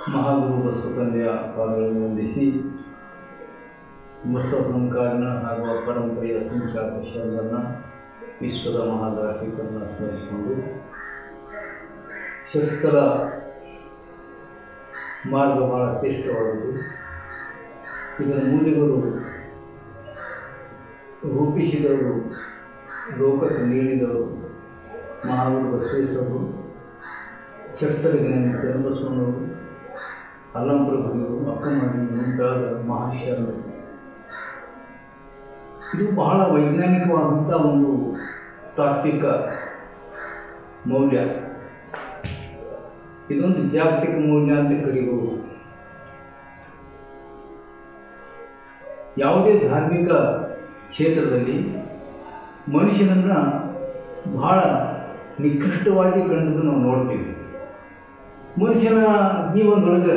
ಮಹಾಗುರು ಬಸವತಂದೆಯ ಪಾದಗಳನ್ನು ವಂದಿಸಿ ಬಸವ ಸಂಕಾರನ ಹಾಗೂ ಆ ಪರಂಪರೆಯ ಸಂಖ್ಯಾತ ಶರಣರನ್ನು ವಿಶ್ವದ ಮಹಾದಾರ್ಶಿಕರನ್ನು ಸ್ಮರಿಸಿಕೊಂಡು ಶಸ್ತ್ರ ಮಾರ್ಗ ಬಹಳ ಶ್ರೇಷ್ಠವಾದುದು ಇದರ ಮೂಲಿಗಳು ರೂಪಿಸಿದವರು ಲೋಕಕ್ಕೆ ನೀಡಿದವರು ಮಹಾಗುರು ಬಸವೇಶ್ವರರು ಶಸ್ತ್ರಜ್ಞಾನಿ ಚನ್ನಬಸವಣ್ಣವರು ಅಲ್ಲಂಪ್ರಭುಗಳು ಅಕ್ಕಮಹಡಿ ಮುಂತಾದ ಮಹಾಶರಣರು ಇದು ಬಹಳ ವೈಜ್ಞಾನಿಕವಾದಂಥ ಒಂದು ತಾತ್ವಿಕ ಮೌಲ್ಯ ಇದೊಂದು ಜಾಗತಿಕ ಮೌಲ್ಯ ಅಂತ ಕರೆಯಬಹುದು ಯಾವುದೇ ಧಾರ್ಮಿಕ ಕ್ಷೇತ್ರದಲ್ಲಿ ಮನುಷ್ಯನನ್ನು ಬಹಳ ನಿಕೃಷ್ಟವಾಗಿ ಕಂಡದ್ದು ನಾವು ನೋಡ್ತೀವಿ ಮನುಷ್ಯನ ಜೀವನದೊಳಗೆ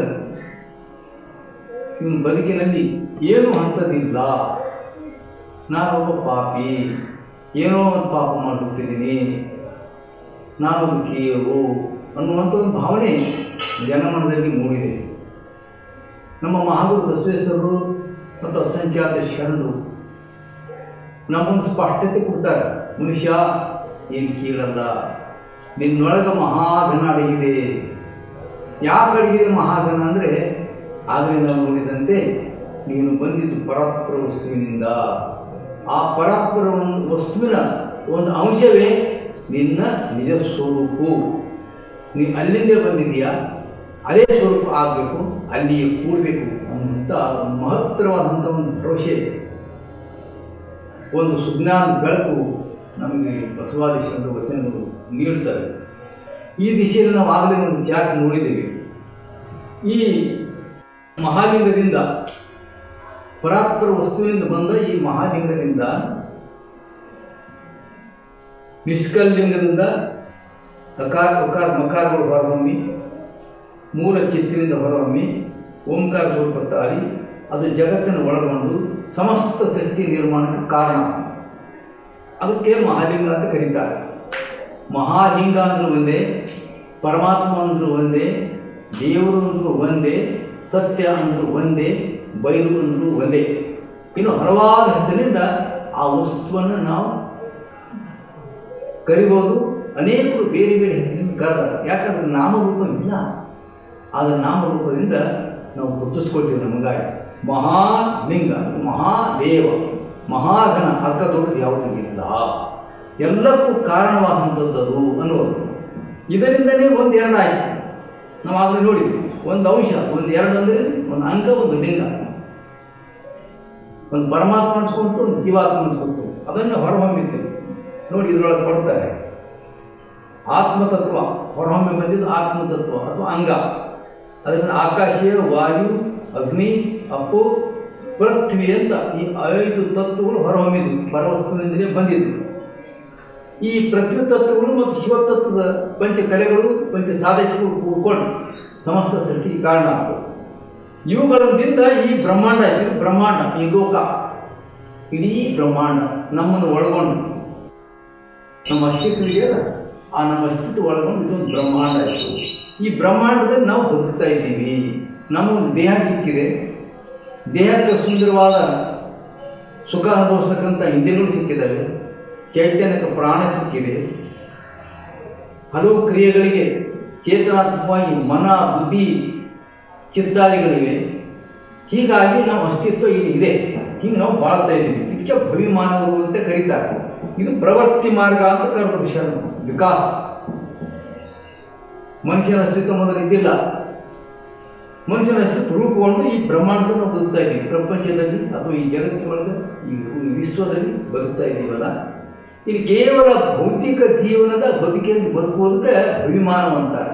ಇವನ ಬದುಕಿನಲ್ಲಿ ಏನೂ ಅಂಥದ್ದಿಲ್ಲ ನಾನೊಬ್ಬ ಪಾಪಿ ಏನೋ ಒಂದು ಪಾಪ ಮಾಡಿಬಿಟ್ಟಿದ್ದೀನಿ ನಾನೊಂದು ಕೀಳು ಅನ್ನುವಂಥ ಒಂದು ಭಾವನೆ ಜನಮನದಲ್ಲಿ ಮೂಡಿದೆ ನಮ್ಮ ಮಹಾಗುರು ಬಸವೇಶ್ವರರು ಮತ್ತು ಅಸಂಖ್ಯಾತ ಶರಣರು ನಮ್ಮೊಂದು ಸ್ಪಷ್ಟತೆ ಕೊಡ್ತಾರೆ ಮನುಷ್ಯ ಏನು ಕೀಳಲ್ಲ ನಿನ್ನೊಳಗೆ ಮಹಾಧನ ಅಡಗಿದೆ ಯಾಕೆ ಅಡಗಿದೆ ಮಹಾಧನ ಅಂದರೆ ಆದರೆ ನಾವು ನೋಡಿದಂತೆ ನೀನು ಬಂದಿದ್ದು ಪರಾತ್ಪರ ವಸ್ತುವಿನಿಂದ ಆ ಪರಾತ್ಪರ ಒಂದು ವಸ್ತುವಿನ ಒಂದು ಅಂಶವೇ ನಿನ್ನ ನಿಜ ಸ್ವರೂಪು ನೀ ಅಲ್ಲಿಂದೇ ಬಂದಿದೆಯಾ ಅದೇ ಸ್ವರೂಪ ಆಗಬೇಕು ಅಲ್ಲಿಯೇ ಕೂಡಬೇಕು ಅಂತ ಮಹತ್ತರವಾದಂಥ ಒಂದು ಭರವಸೆ ಒಂದು ಸುಜ್ಞಾನ ಬೆಳಕು ನಮಗೆ ಬಸವಾದೀಶ್ವರ ವಚನಗಳು ನೀಡ್ತವೆ ಈ ದಿಶೆಯಲ್ಲಿ ನಾವು ಆಗಲೇ ಒಂದು ಚಾಟ್ ನೋಡಿದ್ದೇವೆ ಈ ಮಹಾಲಿಂಗದಿಂದ ಪರಾತ್ಪರ ವಸ್ತುವಿನಿಂದ ಬಂದ ಈ ಮಹಾಲಿಂಗದಿಂದ ನಿಷ್ಕಲ್ಲಿಂಗದಿಂದ ಅಕಾರ ಉಕಾರ ಮಕಾರಗಳು ಹೊರಹೊಮ್ಮಿ ಮೂಲ ಚಿತ್ತಿನಿಂದ ಹೊರಹೊಮ್ಮಿ ಓಂಕಾರ ಸ್ವರೂಪ ತಾಳಿ ಅದು ಜಗತ್ತನ್ನು ಒಳಗೊಂಡು ಸಮಸ್ತ ಸೃಷ್ಟಿ ನಿರ್ಮಾಣಕ್ಕೆ ಕಾರಣ ಅದಕ್ಕೆ ಮಹಾಲಿಂಗ ಅಂತ ಕರೀತಾರೆ ಮಹಾಲಿಂಗ ಅಂದ್ರೂ ಒಂದೇ ಪರಮಾತ್ಮ ಅಂದ್ರೂ ಒಂದೇ ದೇವರು ಅಂದ್ರೂ ಒಂದೇ ಸತ್ಯ ಅಂದ್ರೂ ಒಂದೇ ಬೈರು ಅಂದ್ರೂ ಒಂದೇ ಇನ್ನು ಹಲವಾರು ಹೆಸರಿನಿಂದ ಆ ವಸ್ತುವನ್ನು ನಾವು ಕರಿಬೋದು ಅನೇಕರು ಬೇರೆ ಬೇರೆ ಹೆಸರಿನಿಂದ ಕರೆದಾರೆ ಯಾಕಂದ್ರೆ ನಾಮರೂಪ ಇಲ್ಲ ಆದರೆ ನಾಮರೂಪದಿಂದ ನಾವು ಗುರುತಿಸ್ಕೊಳ್ತೀವಿ ನಮಗಾಗಿ ಮಹಾಲಿಂಗ ಮಹಾದೇವ ಮಹಾಧನ ಅರ್ಥ ದೊಡ್ಡದು ಯಾವುದೂ ಇಲ್ಲ ಎಲ್ಲಕ್ಕೂ ಕಾರಣವಾದಂಥದ್ದು ಅನ್ನೋದು ಇದರಿಂದಲೇ ಒಂದು ಎರಡು ಆಯಿತು ನಾವು ಆಗಲೇ ನೋಡಿದ್ವಿ ಒಂದು ಅಂಶ ಒಂದು ಎರಡು ಅಂದರೆ ಒಂದು ಅಂಕ ಒಂದು ಲಿಂಗ ಒಂದು ಪರಮಾತ್ಮ ಅನ್ಸ್ಕೊಂತು ಒಂದು ಜೀವಾತ್ಮ ಅನ್ಸ್ಕೊಂತು ಅದನ್ನು ಹೊರಹೊಮ್ಮಿದ್ದೀವಿ ನೋಡಿ ಇದರೊಳಗೆ ಕೊಡ್ತಾರೆ ಆತ್ಮತತ್ವ ಹೊರಹೊಮ್ಮೆ ಬಂದಿದ್ದು ಆತ್ಮತತ್ವ ಅಥವಾ ಅಂಗ ಅದರಿಂದ ಆಕಾಶೀಯ ವಾಯು ಅಗ್ನಿ ಅಪ್ಪು ಪೃಥ್ವಿ ಅಂತ ಈ ಐದು ತತ್ವಗಳು ಹೊರಹೊಮ್ಮಿದ್ವು ಪರವಸ್ತುವಿನಿಂದಲೇ ಬಂದಿದ್ವು ಈ ಪೃಥ್ವಿ ತತ್ವಗಳು ಮತ್ತು ಶಿವತತ್ವದ ಪಂಚ ಕಲೆಗಳು ಪಂಚ ಸಾಧಕಗಳು ಕೂಡ್ಕೊಂಡು ಸಮಸ್ತ ಸೃಷ್ಟಿಗೆ ಕಾರಣ ಆಗ್ತದೆ ಇವುಗಳಿಂದ ಈ ಬ್ರಹ್ಮಾಂಡ ಇದು ಬ್ರಹ್ಮಾಂಡ ಈ ಲೋಕ ಇಡೀ ಬ್ರಹ್ಮಾಂಡ ನಮ್ಮನ್ನು ಒಳಗೊಂಡು ನಮ್ಮ ಅಸ್ತಿತ್ವ ಇದೆಯಲ್ಲ ಆ ನಮ್ಮ ಅಸ್ತಿತ್ವ ಒಳಗೊಂಡು ಇದೊಂದು ಬ್ರಹ್ಮಾಂಡ ಆಯಿತು ಈ ಬ್ರಹ್ಮಾಂಡದಲ್ಲಿ ನಾವು ಬದುಕ್ತಾ ಇದ್ದೀವಿ ನಮಗೊಂದು ದೇಹ ಸಿಕ್ಕಿದೆ ದೇಹಕ್ಕೆ ಸುಂದರವಾದ ಸುಖ ಅನುಭವಿಸ್ತಕ್ಕಂಥ ಇಂದ್ರಿಯಗಳು ಸಿಕ್ಕಿದ್ದಾವೆ ಚೈತನ್ಯಕ್ಕೆ ಪ್ರಾಣ ಸಿಕ್ಕಿದೆ ಹಲವು ಕ್ರಿಯೆಗಳಿಗೆ ಚೇತನಾತ್ಮಕವಾಗಿ ಮನ ಬುದ್ಧಿ ಚಿತ್ತಾದಿಗಳಿವೆ ಹೀಗಾಗಿ ನಾವು ಅಸ್ತಿತ್ವ ಇಲ್ಲಿ ಇದೆ ಹೀಗೆ ನಾವು ಬಾಳ್ತಾ ಇದ್ದೀವಿ ಇದಕ್ಕೆ ಭವಿಮಾನವರು ಅಂತ ಕರೀತಾರೆ ಇದು ಪ್ರವೃತ್ತಿ ಮಾರ್ಗ ಅಂತ ಕರೆದ ವಿಷಯ ವಿಕಾಸ ಮನುಷ್ಯನ ಅಸ್ತಿತ್ವ ಮೊದಲು ಇದ್ದಿಲ್ಲ ಮನುಷ್ಯನ ಅಸ್ತಿತ್ವ ರೂಪುಗೊಂಡು ಈ ಬ್ರಹ್ಮಾಂಡದಲ್ಲಿ ನಾವು ಬದುಕ್ತಾ ಇದ್ದೀವಿ ಪ್ರಪಂಚದಲ್ಲಿ ಅಥವಾ ಈ ಜಗತ್ತಿನೊಳಗೆ ಈ ವಿಶ್ವದಲ್ಲಿ ಬದುಕ್ತಾ ಇದ್ದೀವಲ್ಲ ಇದು ಕೇವಲ ಭೌತಿಕ ಜೀವನದ ಬದುಕಿಯನ್ನು ಬದುಕುವುದಕ್ಕೆ ಅಭಿಮಾನ ಅಂತಾರೆ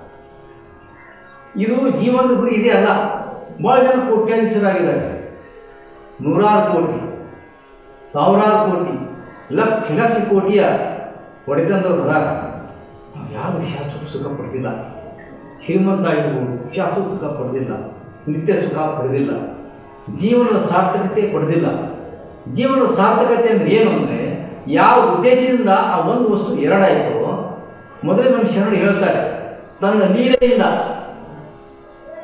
ಇದು ಜೀವನದ ಗುರಿ ಇದೆ ಅಲ್ಲ ಭಾಳ ಜನ ಕೋಟ್ಯಾಧೀಶರಾಗಿದ್ದಾರೆ ನೂರಾರು ಕೋಟಿ ಸಾವಿರಾರು ಕೋಟಿ ಲಕ್ಷ ಲಕ್ಷ ಕೋಟಿಯ ಹೊಡೆತಂದವ್ರು ಅದಾರ ನಾವು ಯಾರು ಶಾಶ್ವತ ಸುಖ ಪಡೆದಿಲ್ಲ ಶ್ರೀಮಂತ ಆಗಿರ್ಬೋದು ಶಾಶ್ವತ ಸುಖ ಪಡೆದಿಲ್ಲ ನಿತ್ಯ ಸುಖ ಪಡೆದಿಲ್ಲ ಜೀವನದ ಸಾರ್ಥಕತೆ ಪಡೆದಿಲ್ಲ ಜೀವನದ ಸಾರ್ಥಕತೆ ಅಂದರೆ ಏನು ಅಂದರೆ ಯಾವ ಉದ್ದೇಶದಿಂದ ಆ ಒಂದು ವಸ್ತು ಎರಡಾಯಿತು ಮೊದಲೇ ನಮ್ಮ ಶರಣರು ಹೇಳ್ತಾರೆ ತನ್ನ ಲೀಲೆಯಿಂದ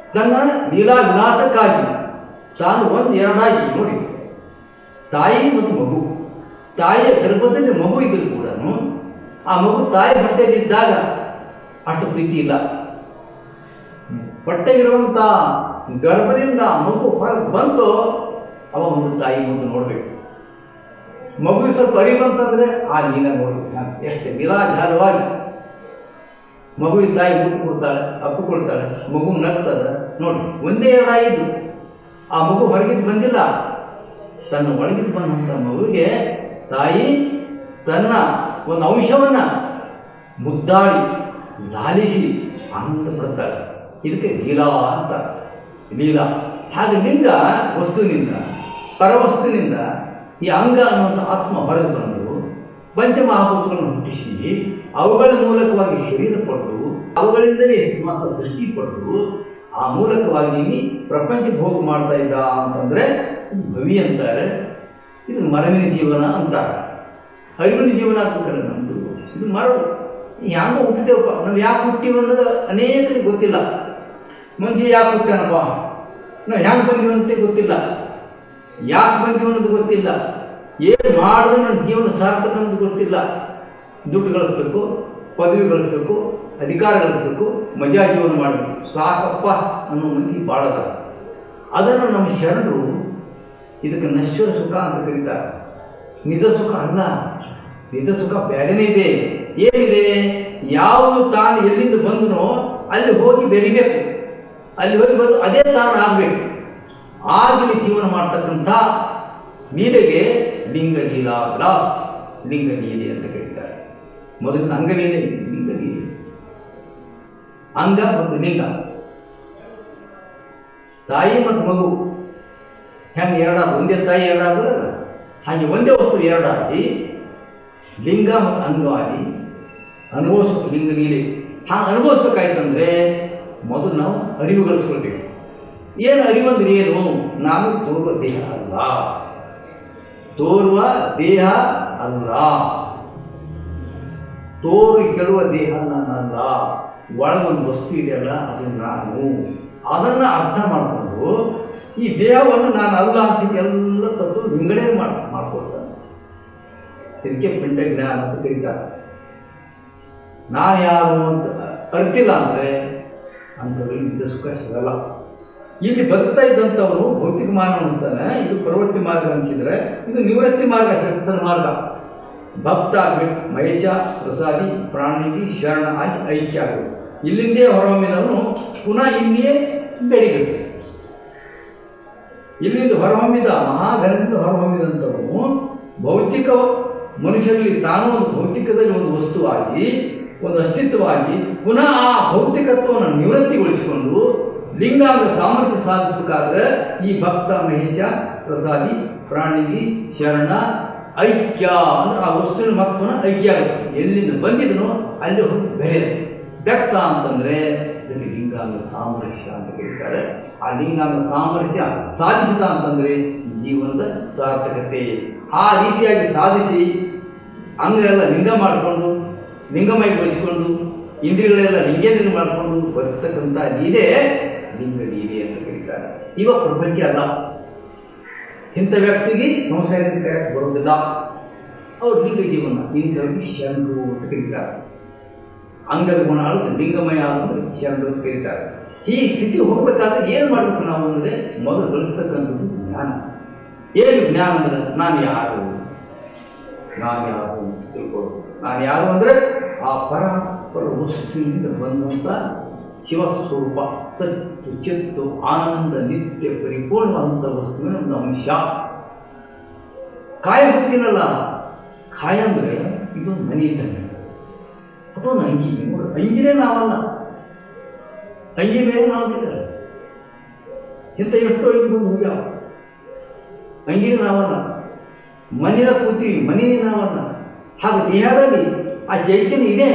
ತನ್ನ ಲೀಲಾ ವಿಲಾಸಕ್ಕಾಗಿ ತಾನು ಒಂದು ಎರಡಾಗಿ ನೋಡಿ ತಾಯಿ ಮತ್ತು ಮಗು ತಾಯಿಯ ಗರ್ಭದಲ್ಲಿ ಮಗು ಇದ್ದರೂ ಕೂಡ ಆ ಮಗು ತಾಯಿ ಹೊಟ್ಟೆಯಲ್ಲಿದ್ದಾಗ ಅಷ್ಟು ಪ್ರೀತಿ ಇಲ್ಲ ಹೊಟ್ಟೆಗಿರುವಂಥ ಗರ್ಭದಿಂದ ಮಗು ಹೊರಗೆ ಬಂತು ಅವ ಒಂದು ತಾಯಿ ಮುಂದೆ ನೋಡಬೇಕು ಮಗುವಿಗೆ ಸ್ವಲ್ಪ ಅರಿವು ಬಂತಂದ್ರೆ ಆ ನೀನ ನೋಡ್ಬೇಕು ನಾನು ಎಷ್ಟು ನಿರಾಧಾರವಾಗಿ ಮಗುವಿನ ತಾಯಿ ಮುತ್ತು ಕೊಡ್ತಾಳೆ ಅಪ್ಪು ಕೊಡ್ತಾಳೆ ಮಗು ನಗ್ತದ ನೋಡಿ ಒಂದೇ ಎರಡಾಗಿದ್ದು ಆ ಮಗು ಹೊರಗಿದ್ದು ಬಂದಿಲ್ಲ ತನ್ನ ಒಳಗಿದ್ದು ಬಂದಂಥ ಮಗುವಿಗೆ ತಾಯಿ ತನ್ನ ಒಂದು ಅಂಶವನ್ನು ಮುದ್ದಾಡಿ ಲಾಲಿಸಿ ಆನಂದ ಪಡ್ತಾಳೆ ಇದಕ್ಕೆ ಲೀಲಾ ಅಂತ ಲೀಲಾ ಹಾಗೆ ಲಿಂಗ ವಸ್ತುವಿನಿಂದ ಪರವಸ್ತುವಿನಿಂದ ಈ ಅಂಗ ಅನ್ನುವಂಥ ಆತ್ಮ ಹೊರಗೆ ಬಂದು ಪಂಚಮಹಾಭೂತಗಳನ್ನು ಹುಟ್ಟಿಸಿ ಅವುಗಳ ಮೂಲಕವಾಗಿ ಶರೀರ ಪಡೆದು ಅವುಗಳಿಂದಲೇ ಮಾತ್ರ ಸೃಷ್ಟಿ ಪಡೆದು ಆ ಮೂಲಕವಾಗಿ ಇಲ್ಲಿ ಪ್ರಪಂಚ ಭೋಗ ಮಾಡ್ತಾ ಇದ್ದ ಅಂತಂದ್ರೆ ಇದು ಭವಿ ಅಂತಾರೆ ಇದು ಮರವಿನ ಜೀವನ ಅಂತಾರೆ ಅರಿವಿನ ಜೀವನ ಆಗ್ಬೇಕಲ್ಲ ನಮ್ಮದು ಇದು ಮರವು ಹ್ಯಾಂಗ ಹುಟ್ಟಿದೇವಪ್ಪ ನಾವು ಯಾಕೆ ಹುಟ್ಟಿವಿ ಅನ್ನೋದು ಅನೇಕರಿಗೆ ಗೊತ್ತಿಲ್ಲ ಮನುಷ್ಯ ಯಾಕೆ ಹುಟ್ಟಾನಪ್ಪ ನಾವು ಹ್ಯಾಂಗೆ ಬಂದೀವಿ ಅಂತ ಗೊತ್ತಿಲ್ಲ ಯಾಕೆ ಬಂದೀವಿ ಅನ್ನೋದು ಗೊತ್ತಿಲ್ಲ ಏನು ಮಾಡಿದ್ರೆ ನನ್ನ ಜೀವನ ಸಾರ್ಥಕ ಅನ್ನೋದು ಗೊತ್ತಿಲ್ಲ ದುಡ್ಡು ಗಳಿಸ್ಬೇಕು ಪದವಿ ಗಳಿಸ್ಬೇಕು ಅಧಿಕಾರ ಗಳಿಸ್ಬೇಕು ಮಜಾ ಜೀವನ ಮಾಡಬೇಕು ಸಾಕಪ್ಪ ಅನ್ನೋ ಮಂದಿ ಭಾಳ ಅದ ಅದನ್ನು ನಮ್ಮ ಶರಣರು ಇದಕ್ಕೆ ನಶ್ವರ ಸುಖ ಅಂತ ಕರೀತಾರೆ ನಿಜ ಸುಖ ಅಲ್ಲ ನಿಜ ಸುಖ ಬೇರೆನೇ ಇದೆ ಏನಿದೆ ಯಾವುದು ತಾನು ಎಲ್ಲಿಂದ ಬಂದನೋ ಅಲ್ಲಿ ಹೋಗಿ ಬೆರಿಬೇಕು ಅಲ್ಲಿ ಹೋಗಿ ಬಂದು ಅದೇ ತಾನು ಆಗಬೇಕು ಆಗಲಿ ಜೀವನ ಮಾಡ್ತಕ್ಕಂಥ ಲೀಲೆಗೆ ಲಿಂಗ ಲೀಲಾ ವಿಲಾಸ್ ಲಿಂಗ ಲೀಲೆ ಅಂತ ಕರೀತಾರೆ ಮೊದಲಿನ ಅಂಗಲೀಲೆ ಲಿಂಗ ಲೀಲೆ ಅಂಗ ಮತ್ತು ಲಿಂಗ ತಾಯಿ ಮತ್ತು ಮಗು ಹೆಂಗೆ ಎರಡಾದ ಒಂದೇ ತಾಯಿ ಎರಡಾಗೋದಲ್ಲ ಹಾಗೆ ಒಂದೇ ವಸ್ತು ಎರಡಾಗಿ ಲಿಂಗ ಮತ್ತು ಅಂಗವಾಗಿ ಅನುಭವಿಸ್ಬೇಕು ಲಿಂಗ ಲೀಲೆ ಹಾಗೆ ಅನುಭವಿಸ್ಬೇಕಾಯ್ತಂದ್ರೆ ಮೊದಲು ನಾವು ಅರಿವು ಗಳಿಸ್ಕೊಳ್ಬೇಕು ಏನು ಅರಿವಂದ್ರೆ ಏನು ನಾನು ತೋರುವ ದೇಹ ಅಲ್ಲ ತೋರುವ ದೇಹ ಅಲ್ಲ ತೋರು ಕೆಡುವ ದೇಹ ನಾನಲ್ಲ ಒಳಗೊಂದು ವಸ್ತು ಇದೆಯಲ್ಲ ಅದು ನಾನು ಅದನ್ನ ಅರ್ಥ ಮಾಡಿಕೊಂಡು ಈ ದೇಹವನ್ನು ನಾನು ಅಲ್ಲ ಅಂತ ಎಲ್ಲ ತಪ್ಪು ವಿಂಗಡಣೆ ಮಾಡ್ ಮಾಡ್ಕೊಳ್ತಾನೆ ಇದಕ್ಕೆ ಪಿಂಡ ಜ್ಞಾನ ಅಂತ ಕರೀತಾರೆ ನಾನು ಯಾರು ಅಂತ ಅರ್ತಿಲ್ಲ ಅಂದರೆ ಅಂಥವ್ರಿಗೆ ನಿತ್ಯ ಸುಖ ಸಿಗಲ್ಲ ಇಲ್ಲಿ ಬದುಕ್ತಾ ಇದ್ದಂಥವನು ಭೌತಿಕ ಮಾನವ ಅಂತಾನೆ ಇದು ಪ್ರವೃತ್ತಿ ಮಾರ್ಗ ಅನಿಸಿದ್ರೆ ಇದು ನಿವೃತ್ತಿ ಮಾರ್ಗ ಶಸ್ತ್ರ ಮಾರ್ಗ ಭಕ್ತ ಆಗ್ಬೇಕು ಮಹೇಶ ಪ್ರಸಾದಿ ಪ್ರಾಣಿಗೆ ಶರಣ ಆಗಿ ಐಕ್ಯ ಆಗಬೇಕು ಇಲ್ಲಿಂದೇ ಹೊರಹೊಮ್ಮಿದವನು ಪುನಃ ಇಲ್ಲಿಯೇ ಬೆರಿಬೇಕು ಇಲ್ಲಿಂದ ಹೊರಹೊಮ್ಮಿದ ಮಹಾಘನದಿಂದ ಹೊರಹೊಮ್ಮಿದಂಥವನು ಭೌತಿಕ ಮನುಷ್ಯರಲ್ಲಿ ತಾನು ಒಂದು ಭೌತಿಕದಲ್ಲಿ ಒಂದು ವಸ್ತುವಾಗಿ ಒಂದು ಅಸ್ತಿತ್ವವಾಗಿ ಪುನಃ ಆ ಭೌತಿಕತ್ವವನ್ನು ನಿವೃತ್ತಿಗೊಳಿಸಿಕೊಂಡು ಲಿಂಗಾಂಗ ಸಾಮರ್ಥ್ಯ ಸಾಧಿಸಬೇಕಾದ್ರೆ ಈ ಭಕ್ತ ಮಹೇಶ ಪ್ರಸಾದಿ ಪ್ರಾಣಿಗಿ ಶರಣ ಐಕ್ಯ ಅಂದ್ರೆ ಆ ವಸ್ತುವಿನ ಮಕ್ಕಳನ್ನ ಐಕ್ಯ ಆಗಬೇಕು ಎಲ್ಲಿಂದ ಬಂದಿದನೋ ಅಲ್ಲಿ ಹೋಗಿ ಬೆರೆ ವ್ಯಕ್ತ ಅಂತಂದ್ರೆ ಇದಕ್ಕೆ ಲಿಂಗಾಂಗ ಸಾಮರಸ್ಯ ಅಂತ ಕರೀತಾರೆ ಆ ಲಿಂಗಾಂಗ ಸಾಮರಸ್ಯ ಸಾಧಿಸಿದ ಅಂತಂದ್ರೆ ಜೀವನದ ಸಾರ್ಥಕತೆ ಆ ರೀತಿಯಾಗಿ ಸಾಧಿಸಿ ಅಂಗ ಎಲ್ಲ ಲಿಂಗ ಮಾಡಿಕೊಂಡು ಲಿಂಗಮಯಗೊಳಿಸಿಕೊಂಡು ಇಂದ್ರಿಯಗಳೆಲ್ಲ ಲಿಂಗೇಂದ್ರ ಮಾಡಿಕೊಂಡು ಬರ್ತಕ್ಕಂಥ ಲೀಲೆ ಲಿಂಗ ಲೀಲೆ ಅಂತ ಕರೀತಾರೆ ಇವ ಪ್ರಪಂಚ ಅಲ್ಲ ಇಂಥ ವ್ಯಕ್ತಿಗೆ ಸಂಸಾರದಿಂದ ಕರೆಕ್ಟ್ ಬರೋದಿಲ್ಲ ಅವ್ರು ಲಿಂಗ ಜೀವನ ಇಂಥವ್ರಿಗೆ ಶರಣರು ಅಂತ ಕರೀತಾರೆ ಅಂಗದ ಗುಣ ಅಳದು ಲಿಂಗಮಯ ಅಂದ್ರೆ ಶರಣರು ಅಂತ ಕರೀತಾರೆ ಈ ಸ್ಥಿತಿ ಹೋಗ್ಬೇಕಾದ್ರೆ ಏನು ಮಾಡಬೇಕು ನಾವು ಅಂದರೆ ಮೊದಲು ಗಳಿಸ್ತಕ್ಕಂಥದ್ದು ಜ್ಞಾನ ಏನು ಜ್ಞಾನ ಅಂದ್ರೆ ನಾನು ಯಾರು ನಾನು ಯಾರು ಅಂತ ತಿಳ್ಕೊಳ್ಳೋದು ನಾನು ಯಾರು ಅಂದರೆ ಆ ಪರ ಪರ ವಸ್ತುವಿನಿಂದ ಬಂದಂಥ ಶಿವಸ್ವರೂಪ ಸತ್ತು ಚಿತ್ತು ಆನಂದ ನಿತ್ಯ ಪರಿಪೂರ್ಣವಾದಂಥ ವಸ್ತುವಿನ ಒಂದು ಅಂಶ ಕಾಯ ಹೋಗ್ತೀನಲ್ಲ ಕಾಯ ಅಂದರೆ ಇದೊಂದು ಮನೆ ಇದ್ದಂಗೆ ಅದೊಂದು ಅಂಗಿ ನೋಡು ಅಂಗಿನೇ ನಾವಲ್ಲ ಅಂಗಿ ಮೇಲೆ ನಾವು ಬಿಟ್ಟರೆ ಇಂಥ ಎಷ್ಟೋ ಅಂಗಿ ಬಂದು ಹೋಗ್ಯಾವ ಅಂಗಿನೇ ನಾವಲ್ಲ ಮನೆಯ ಕೂತೀವಿ ಮನೆಯೇ ನಾವಲ್ಲ ಹಾಗೆ ದೇಹದಲ್ಲಿ ಆ ಚೈತನ್ಯ ಇದೆ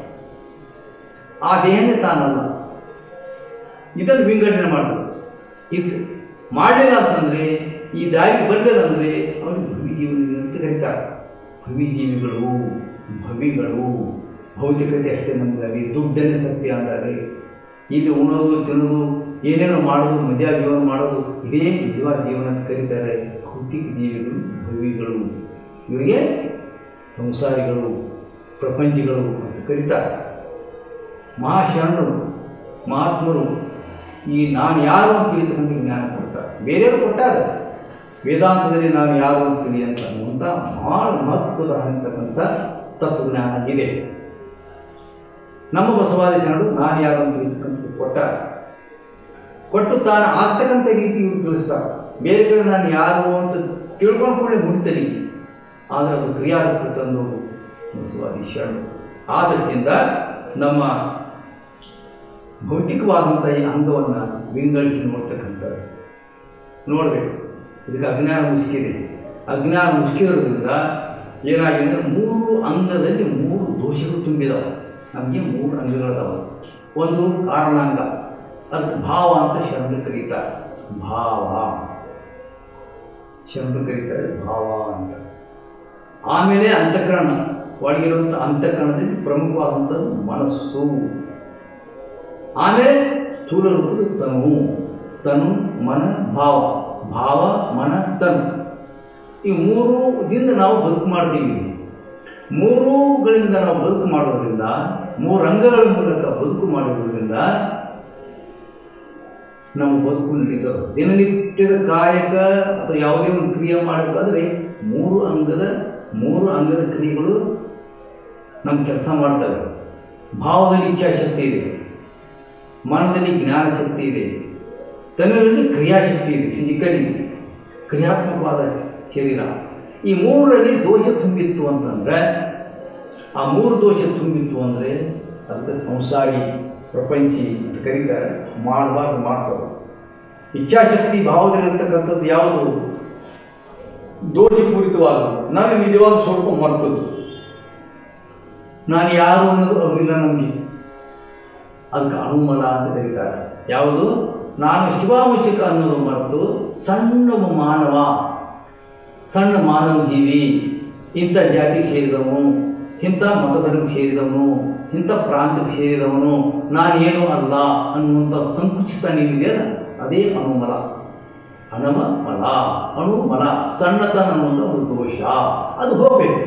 ಆ ದೇಹನೇ ತಾನಲ್ಲ ಇದನ್ನು ವಿಂಗಡಣೆ ಮಾಡೋದು ಇದು ಮಾಡಲಿಲ್ಲ ಅಂತಂದರೆ ಈ ದಾರಿ ಬರಲಿಲ್ಲ ಅಂದರೆ ಅವರು ಭವಿ ಜೀವನ ಅಂತ ಕರೀತಾರೆ ಭವಿ ಜೀವಿಗಳು ಭವಿಗಳು ಭೌತಿಕತೆ ಅಷ್ಟೇ ನಂಬಿದ್ದಾರೆ ದುಡ್ಡನ್ನೇ ಸತ್ಯ ಅಂತಾರೆ ಇಲ್ಲಿ ಉಣೋದು ತಿನ್ನೋದು ಏನೇನೋ ಮಾಡೋದು ಮದುವೆ ಜೀವನ ಮಾಡೋದು ಇದೇ ನಿಜವಾದ ಜೀವನ ಅಂತ ಕರೀತಾರೆ ಭೌತಿಕ ಜೀವಿಗಳು ಭವಿಗಳು ಇವರಿಗೆ ಸಂಸಾರಿಗಳು ಪ್ರಪಂಚಿಗಳು ಅಂತ ಕರೀತಾರೆ ಮಹಾಶರಣರು ಮಹಾತ್ಮರು ಈ ನಾನು ಯಾರು ಅಂತ ತಿಳಿದುಕೊಂಡು ಜ್ಞಾನ ಕೊಡ್ತಾರೆ ಬೇರೆಯವರು ಕೊಟ್ಟಾರೆ ವೇದಾಂತದಲ್ಲಿ ನಾನು ಯಾರು ಅಂತ ತಿಳಿ ಅಂತ ಅನ್ನುವಂಥ ಭಾಳ ಮಹತ್ವದ ಅಂತಕ್ಕಂಥ ತತ್ವಜ್ಞಾನ ಇದೆ ನಮ್ಮ ಬಸವಾದಿ ಶರಣರು ನಾನು ಯಾರು ಅಂತ ತಿಳಿತಕ್ಕಂಥ ಕೊಟ್ಟಾರೆ ಕೊಟ್ಟು ತಾನು ಆಗ್ತಕ್ಕಂಥ ರೀತಿ ಇವ್ರು ತಿಳಿಸ್ತಾರೆ ಬೇರೆ ಕಡೆ ನಾನು ಯಾರು ಅಂತ ತಿಳ್ಕೊಂಡ್ಕೊಳ್ಳೆ ಮುಟ್ತಲಿ ಆದರೆ ಅದು ಕ್ರಿಯಾರೂಪಕ್ಕೆ ತಂದು ಬಸವಾದಿ ಶರಣರು ಆದ್ದರಿಂದ ನಮ್ಮ ಭೌತಿಕವಾದಂಥ ಈ ಅಂಗವನ್ನು ವಿಂಗಡಿಸಿ ನೋಡ್ತಕ್ಕಂಥದ್ದು ನೋಡಬೇಕು ಇದಕ್ಕೆ ಅಜ್ಞಾನ ಮುಸುಕಿದೆ ಅಜ್ಞಾನ ಮುಸುಕಿರೋದ್ರಿಂದ ಏನಾಗಿದೆ ಅಂದರೆ ಮೂರು ಅಂಗದಲ್ಲಿ ಮೂರು ದೋಷಗಳು ತುಂಬಿದಾವೆ ನಮಗೆ ಮೂರು ಅಂಗಗಳದಾವೆ ಒಂದು ಕಾರಣಾಂಗ ಅದಕ್ಕೆ ಭಾವ ಅಂತ ಶರಣರು ಕರೀತಾರೆ ಭಾವ ಶರಣರು ಕರೀತಾರೆ ಭಾವ ಅಂತ ಆಮೇಲೆ ಅಂತಃಕರಣ ಒಳಗಿರುವಂಥ ಅಂತಃಕರಣದಲ್ಲಿ ಪ್ರಮುಖವಾದಂಥದ್ದು ಮನಸ್ಸು ಆಮೇಲೆ ಸ್ಥೂಲ ರೂಪದ ತನು ತನು ಮನ ಭಾವ ಭಾವ ಮನ ತನು ಈ ಮೂರುದಿಂದ ನಾವು ಬದುಕು ಮಾಡ್ತೀವಿ ಮೂರುಗಳಿಂದ ನಾವು ಬದುಕು ಮಾಡೋದ್ರಿಂದ ಮೂರು ಅಂಗಗಳ ಮೂಲಕ ಬದುಕು ಮಾಡೋದ್ರಿಂದ ನಮ್ಮ ಬದುಕು ನಡೀತದೆ ದಿನನಿತ್ಯದ ಕಾಯಕ ಅಥವಾ ಯಾವುದೇ ಒಂದು ಕ್ರಿಯೆ ಮಾಡಬೇಕಾದ್ರೆ ಮೂರು ಅಂಗದ ಮೂರು ಅಂಗದ ಕ್ರಿಯೆಗಳು ನಮ್ಮ ಕೆಲಸ ಮಾಡ್ತವೆ ಭಾವದಲ್ಲಿ ಇಚ್ಛಾಶಕ್ತಿ ಇದೆ ಮನದಲ್ಲಿ ಜ್ಞಾನ ಶಕ್ತಿ ಇದೆ ತನ್ನಲ್ಲಿ ಕ್ರಿಯಾಶಕ್ತಿ ಇದೆ ಫಿಸಿಕಲಿ ಕ್ರಿಯಾತ್ಮಕವಾದ ಶರೀರ ಈ ಮೂರರಲ್ಲಿ ದೋಷ ತುಂಬಿತ್ತು ಅಂತಂದರೆ ಆ ಮೂರು ದೋಷ ತುಂಬಿತ್ತು ಅಂದರೆ ಅದಕ್ಕೆ ಸಂಸಾರಿ ಪ್ರಪಂಚಿ ಅಂತ ಕರೀತಾರೆ ಮಾಡಬಾರ್ದು ಮಾಡ್ತಾರೆ ಇಚ್ಛಾಶಕ್ತಿ ಭಾವದಲ್ಲಿರ್ತಕ್ಕಂಥದ್ದು ಯಾವುದು ದೋಷಪೂರಿತವಾದದ್ದು ನಾನು ನಿಜವಾದ ಸ್ವಲ್ಪ ಮರ್ತದ್ದು ನಾನು ಯಾರು ಅನ್ನೋದು ಅವಿಲ್ಲ ನಮಗೆ ಅದಕ್ಕೆ ಅನುಮಲ ಅಂತ ಕರೀತಾರೆ ಯಾವುದು ನಾನು ಶಿವಾಂಶಕ ಅನ್ನೋದು ಮರೆತು ಸಣ್ಣ ಮಾನವ ಸಣ್ಣ ಮಾನವ ಜೀವಿ ಇಂಥ ಜಾತಿಗೆ ಸೇರಿದವನು ಇಂಥ ಮತಧರ್ಮಕ್ಕೆ ಸೇರಿದವನು ಇಂಥ ಪ್ರಾಂತಕ್ಕೆ ಸೇರಿದವನು ನಾನೇನು ಅಲ್ಲ ಅನ್ನುವಂಥ ಸಂಕುಚಿತ ನೀನಿದೆಯಲ್ಲ ಅದೇ ಅನುಮಲ ಅನಮ ಮಲ ಅಣುಮಲ ಸಣ್ಣತನ ಅನ್ನುವಂಥ ಒಂದು ದೋಷ ಅದು ಹೋಗಬೇಕು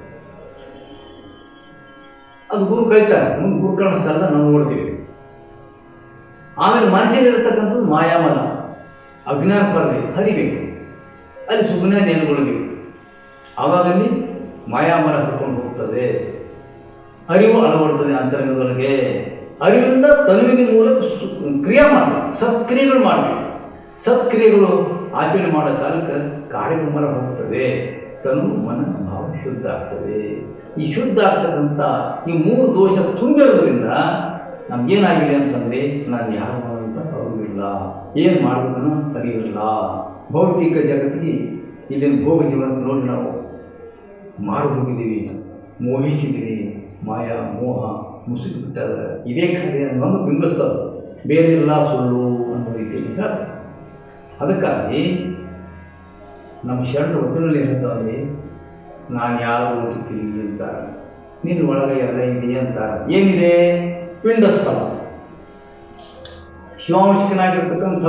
ಅದು ಗುರು ಕಲಿತಾರೆ ಮುಂದೆ ಗುರು ಕಾಣಿಸ್ತಾರಲ್ಲ ನಾವು ನೋಡ್ತೀವಿ ಆಮೇಲೆ ಮನಸ್ಸಿನಲ್ಲಿರ್ತಕ್ಕಂಥದ್ದು ಮಾಯಾಮಲ ಅಜ್ಞಾನ ಪರದೆ ಹರಿಬೇಕು ಅಲ್ಲಿ ಸುಜ್ಞಾನ ನೆನಗೊಳ್ಳಬೇಕು ಆವಾಗಲ್ಲಿ ಮಾಯಾಮಲ ಹರ್ಕೊಂಡು ಹೋಗ್ತದೆ ಅರಿವು ಅಳವಡ್ತದೆ ಅಂತರಂಗದೊಳಗೆ ಅರಿವಿಂದ ತನುವಿನ ಮೂಲಕ ಸು- ಕ್ರಿಯೆ ಮಾಡಬೇಕು ಸತ್ಕ್ರಿಯೆಗಳು ಮಾಡಬೇಕು ಸತ್ಕ್ರಿಯೆಗಳು ಆಚರಣೆ ಮಾಡೋ ಕಾಲಕ್ಕೆ ಕಾರ್ಯಕ್ರಮ ಹೋಗ್ತದೆ ತನು ಮನ ಭಾವ ಶುದ್ಧ ಆಗ್ತದೆ ಈ ಶುದ್ಧ ಆಗ್ತಕ್ಕಂಥ ಈ ಮೂರು ದೋಷ ತುಂಬಿರೋದ್ರಿಂದ ನಮ್ಗೇನಾಗಿದೆ ಅಂತಂದರೆ ನಾನು ಯಾರು ಅಂತ ಅರಿವಿಲ್ಲ ಏನು ಮಾಡಬೇಕನ್ನೋ ಅರಿವಿಲ್ಲ ಭೌತಿಕ ಜಗತ್ತಿಗೆ ಇಲ್ಲಿನ ಭೋಗ ಜೀವನ ನೋಡಿ ನಾವು ಮಾರು ಹೋಗಿದ್ದೀವಿ ಮೋಹಿಸಿದ್ದೀವಿ ಮಾಯಾ ಮೋಹ ಮುಸುಕು ಬಿಟ್ಟಾದ ಇದೇ ಖರೆ ಅನ್ನೋದು ಬಿಂಬಿಸ್ತದೆ ಬೇರೆ ಎಲ್ಲ ಸುಳ್ಳು ಅನ್ನೋ ರೀತಿಯಲ್ಲಿ ಹೇಳ್ತಾರೆ. ಅದಕ್ಕಾಗಿ ನಮ್ಮ ಶರಣರು ವಚನಲ್ಲಿ ಹೇಳ್ತಾರೆ ನಾನು ಯಾರು ಓದುತ್ತೀನಿ ಅಂತಾರೆ ನಿನ್ನ ಒಳಗೆ ಎಲ್ಲ ಇದೆ ಅಂತಾರೆ ಏನಿದೆ ಪಿಂಡ ಸ್ಥಳ ಶಿವಾಂಶಕನಾಗಿರ್ತಕ್ಕಂಥ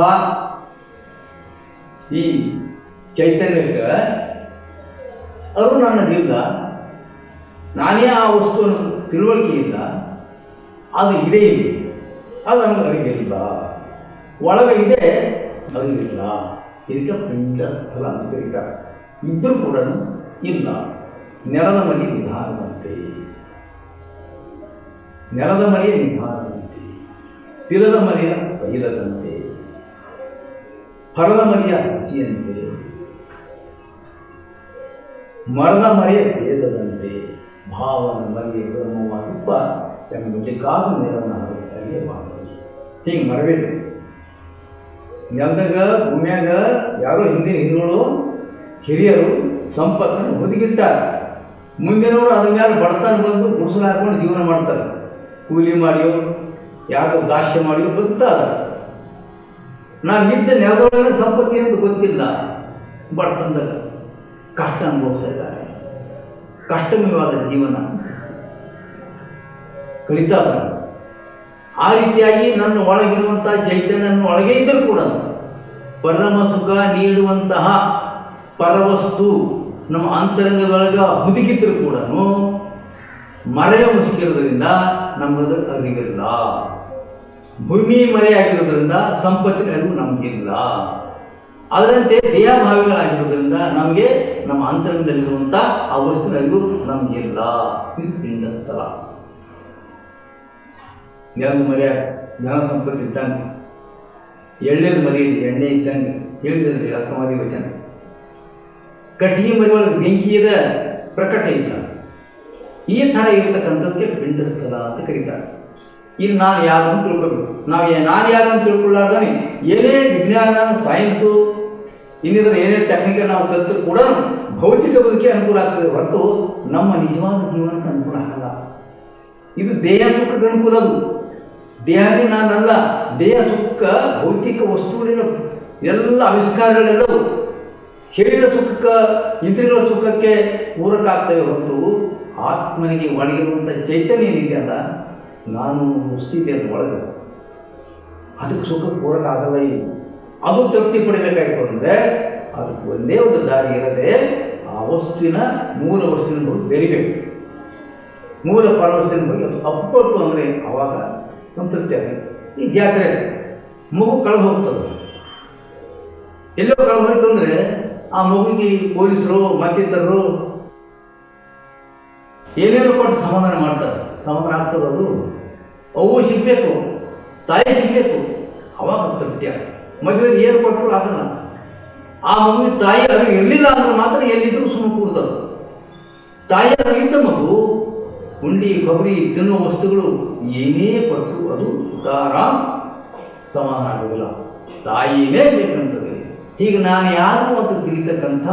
ಈ ಚೈತನ್ಯಕ್ಕೆ ಅದು ನನ್ನದಿಲ್ಲ ನಾನೇ ಆ ವಸ್ತುವನ್ನು ತಿಳುವಳಿಕೆ ಇಲ್ಲ ಅದು ಇದೆ ಇದೆ ಅದು ನಮಗೆ ಅರಿವಿಲ್ಲ ಒಳಗೆ ಇದೆ ಅರಿವಿಲ್ಲ ಇದಕ್ಕೆ ಪಿಂಡ ಸ್ಥಳ ಅಂತ ಕರೀತಾರೆ ಇದ್ರೂ ಕೂಡ ಇಲ್ಲ ನೆಲದ ಮನೆ ನಿಧಾನದಂತೆ ನೆಲದ ಮನೆಯ ನಿಧಾನದಂತೆ ತಿಲದ ಮನೆಯ ತೈಲದಂತೆ ಫಲದ ಮನೆಯ ರುಚಿಯಂತೆ ಮರದ ಮರೆಯ ಭೇದದಂತೆ ಭಾವನ ಮರೆಯ ಬ್ರಹ್ಮವಾಗಿಪ್ಪ ಚೆನ್ನಗುಂಜೆ ಕಾದು ನೆಲವನ್ನ ಹರಡುತ್ತಾಗೆ ಮಾಡುವುದು ಹಿಂಗೆ ಮರಬೇಕು ನೆಲದಾಗ ಭೂಮಿಯಾಗ ಯಾರೋ ಹಿಂದಿನ ಹಿರಿಗಳು ಹಿರಿಯರು ಸಂಪತ್ತನ್ನು ಹೊದಿಗಿಟ್ಟಾರ ಮುಂದಿನವರು ಅದ್ರ ಮೇಲೆ ಬಡತನ ಬಂದು ಗುಡಿಸಲು ಹಾಕೊಂಡು ಜೀವನ ಮಾಡ್ತಾರೆ ಕೂಲಿ ಮಾಡಿಯೋ ಯಾರೋ ದಾಸ್ಯ ಮಾಡಿಯೋ ಬದುಕ್ತಾ ಇದ್ದಾರೆ ನಾವು ಇದ್ದ ನೆಲದೊಳಗೆ ಸಂಪತ್ತಿ ಅಂತ ಗೊತ್ತಿಲ್ಲ ಬಡತನದಾಗ ಕಷ್ಟ ಅನುಭವಿಸ್ತಾ ಇದ್ದಾರೆ ಕಷ್ಟಮಯವಾದ ಜೀವನ ಕಳೀತಾ ಇದ್ದಾರೆ ಆ ರೀತಿಯಾಗಿ ನನ್ನ ಒಳಗಿರುವಂತಹ ಚೈತನ್ಯ ನನ್ನ ಒಳಗೆ ಇದ್ದರೂ ಕೂಡ ಪರಮ ಸುಖ ನೀಡುವಂತಹ ಪರವಸ್ತು ನಮ್ಮ ಅಂತರಂಗದೊಳಗ ಹುದುಕಿದ್ರು ಕೂಡ ಮರೆಯ ಮುಷ್ಕಿರೋದ್ರಿಂದ ನಮ್ಮದು ಅರಿವಿಲ್ಲ ಭೂಮಿ ಮರೆಯಾಗಿರೋದ್ರಿಂದ ಸಂಪತ್ತಿನ ಅರಿವು ನಮಗಿಲ್ಲ ಅದರಂತೆ ದೇಹಭಾವಿಗಳಾಗಿರೋದ್ರಿಂದ ನಮಗೆ ನಮ್ಮ ಅಂತರಂಗದಲ್ಲಿರುವಂಥ ಆ ವಸ್ತುವಿನ ಅರಿವು ನಮಗಿಲ್ಲ ಇದು ಪಿಂಡ ಸ್ಥಳ ಜ್ಞಾನ ಮರ್ಯ ಜ್ಞಾನ ಸಂಪತ್ತು ಇದ್ದಂಗೆ ಎಳ್ಳೆದು ಮರಿ ಎಣ್ಣೆ ಇದ್ದಂಗೆ ಹೇಳಿದ್ರಿ ಅರ್ಥಮಾದಿ ವಚನ ಕಟ್ಟಿಗೆ ಮರಿ ಒಳಗೆ ಬೆಂಕಿಯದ ಪ್ರಕಟ ಇಲ್ಲ ಈ ಥರ ಇರತಕ್ಕಂಥದ್ದಕ್ಕೆ ಪಿಂಡ ಸ್ಥಳ ಅಂತ ಕರೀತಾರೆ ಈಗ ನಾನು ಯಾರು ಅಂತ ತಿಳ್ಕೊಬೇಕು ನಾವು ಯಾ- ನಾನು ಯಾರು ಅಂತ ತಿಳ್ಕೊಳ್ಳಾರ್ದಾನೆ ಏನೇ ವಿಜ್ಞಾನ ಸೈನ್ಸು ಇನ್ನಿತರ ಏನೇ ಟೆಕ್ನಿಕಲ್ ನಾವು ಕಲಿತು ಕೂಡ ಭೌತಿಕ ಬದುಕಿಗೆ ಅನುಕೂಲ ಆಗ್ತದೆ ಹೊರತು ನಮ್ಮ ನಿಜವಾದ ಜೀವನಕ್ಕೆ ಅನುಕೂಲ ಆಗಲ್ಲ ಇದು ದೇಹ ಸುಖಕ್ಕೆ ಅನುಕೂಲ ಅದು ದೇಹನೇ ನಾನಲ್ಲ ದೇಹ ಸುಖ ಭೌತಿಕ ವಸ್ತುಗಳಿನ ಎಲ್ಲ ಆವಿಷ್ಕಾರಗಳೆಲ್ಲವೂ ಶರೀರ ಸುಖಕ್ಕೆ ಇಂದ್ರಿಯಗಳ ಸುಖಕ್ಕೆ ಪೂರಕ ಆಗ್ತವೆ ಹೊರತು ಆತ್ಮನಿಗೆ ಒಳಗಿರುವಂಥ ಚೈತನ್ಯ ಏನಿದೆಯಲ್ಲ ನಾನು ಸ್ಥಿತಿ ಅದು ಒಳಗೆ ಅದಕ್ಕೆ ಸುಖ ಪೂರಕ ಆಗಲ್ಲ ಇದು ಅದು ತೃಪ್ತಿ ಪಡಿಬೇಕಾಯ್ತು ಅಂದರೆ ಅದಕ್ಕೆ ಒಂದೇ ಒಂದು ದಾರಿ ಇರದೆ ಆ ವಸ್ತುವಿನ ಮೂಲ ವಸ್ತುವಿನ ಬಗ್ಗೆ ಬೆರಿಬೇಕು ಮೂಲ ಪರವಸ್ತಿನ ಬಗ್ಗೆ ಅದು ಅಪ್ಪಟ್ಟು ಅಂದರೆ ಅವಾಗ ಸಂತೃಪ್ತಿ ಆಗುತ್ತೆ ಈ ಜಾತ್ರೆ ಮಗು ಕಳೆದು ಹೋಗ್ತದೆ ಎಲ್ಲೋ ಕಳೆದು ಹೋಯ್ತು ಅಂದರೆ ಆ ಮಗುವಿಗೆ ಪೊಲೀಸರು ಮತ್ತಿತರರು ಏನೇನು ಕೊಟ್ಟು ಸಮಾಧಾನ ಮಾಡ್ತಾರೆ ಸಮಾಧಾನ ಆಗ್ತದೆ ಅದು ಅವು ಸಿಗಬೇಕು ತಾಯಿ ಸಿಗಬೇಕು ಅವಾಗ ತೃಪ್ತಿ ಆಗುತ್ತೆ ಮದುವೆ ಏನು ಕೊಟ್ಟರು ಆಗಲ್ಲ ಆ ಮಗುವಿನ ತಾಯಿ ಅರಿವು ಇರಲಿಲ್ಲ ಅಂದ್ರೆ ಮಾತ್ರ ಎಲ್ಲಿದ್ದರೂ ಸುಮ್ಮನೆ ಕೂಡ್ತದೆ ತಾಯಿ ಅರಿವಿದ್ದ ಮಗು ಉಂಡಿ ಕೊಬ್ಬರಿ ತಿನ್ನುವ ವಸ್ತುಗಳು ಏನೇ ಕೊಟ್ಟರು ಅದು ತಾರಾಮ್ ಸಮಾಧಾನ ಆಗೋದಿಲ್ಲ ತಾಯಿನೇ ಬೇಕಂತದೆ ಹೀಗೆ ನಾನು ಯಾರು ಅಂತ ತಿಳಿತಕ್ಕಂಥ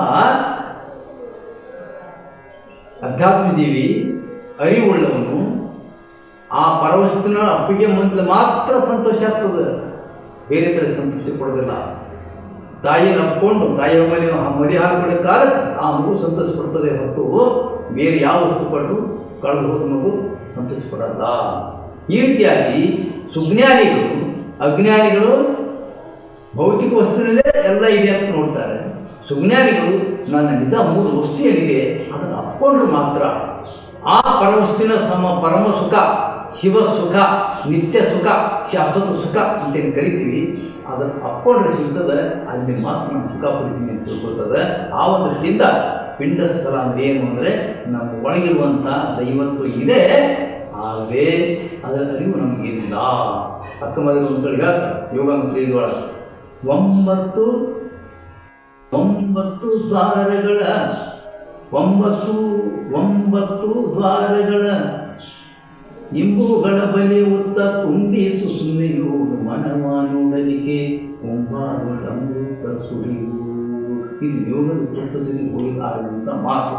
ಅಧ್ಯಾತ್ಮಜೀವಿ ಅರಿವುಳ್ಳವನು ಆ ಪರವಸ್ತುನ ಅಪ್ಪಿಗೆ ಮುಂದೆ ಮಾತ್ರ ಸಂತೋಷ ಆಗ್ತದೆ ಬೇರೆ ಥರ ಸಂತೋಷ ಕೊಡೋದಿಲ್ಲ ತಾಯಿಯನ್ನು ಅಪ್ಕೊಂಡು ತಾಯಿಯ ಮನೆ ಮರಿ ಹಾಕಿಬಿಡೋ ಕಾಲಕ್ಕೆ ಆ ಮಗು ಸಂತೋಷ ಪಡ್ತದೆ ಹೊರತು ಬೇರೆ ಯಾವ ವಸ್ತು ಪಟ್ಟು ಕಳೆದು ಹೋದ ಮಗು ಸಂತೋಷ ಪಡಲ್ಲ ಈ ರೀತಿಯಾಗಿ ಸುಜ್ಞಾನಿಗಳು ಅಜ್ಞಾನಿಗಳು ಭೌತಿಕ ವಸ್ತುವಿನಲ್ಲೇ ಎಲ್ಲ ಇದೆ ಅಂತ ನೋಡ್ತಾರೆ ಸುಜ್ಞಾನಿಗಳು ನನ್ನ ನಿಜ ಮೂಲ ವಸ್ತು ಏನಿದೆ ಅದನ್ನು ಅಪ್ಕೊಂಡ್ರೆ ಮಾತ್ರ ಆ ಪರವಸ್ತುವಿನ ಸಮ ಪರಮ ಸುಖ ಶಿವ ಸುಖ ನಿತ್ಯ ಸುಖ ಶಾಶ್ವತ ಸುಖ ಅಂತೇನು ಕರಿತೀವಿ ಅದನ್ನು ಅಪ್ಕೊಂಡ್ರೆ ಸಿಗ್ತದೆ ಅಲ್ಲಿ ಮಾತ್ರ ನಾನು ಸುಖ ಪಡಿತೀನಿ ಅಂತ ತಿಳ್ಕೊಳ್ತದೆ ಆ ಒಂದು ದೃಷ್ಟಿಯಿಂದ ಪಿಂಡ ಸ್ಥಳ ಅಂದ್ರೆ ಏನು ಅಂದರೆ ನಮ್ಮ ಒಳಗಿರುವಂಥ ದೈವತ್ವ ಇದೆ ಆದರೆ ಅದರ ಅರಿವು ನಮಗಿಲ್ಲ ಅಕ್ಕಮದಲ್ಲಿ ಒಂದು ಕಡೆ ಹೇಳ್ತಾರೆ ಯೋಗಾಂತರ ಇದರೊಳಗೆ ಒಂಬತ್ತು ಒಂಬತ್ತು ದ್ವಾರಗಳ ಒಂಬತ್ತು ಒಂಬತ್ತು ದ್ವಾರಗಳ ಇಂಬುಗಳ ಬಲಿ ಉತ್ತ ತುಂಬಿ ಸುಸುಮೆಯು ಮನವಾನುಡಲಿಕೆ ಒಂಬಾರುಗಳ ಅಮೃತ ಸುರಿಯು ಇದು ಯೋಗದ ತತ್ವದಲ್ಲಿ ಹೋಗಿ ಆಡುವಂಥ ಮಾತು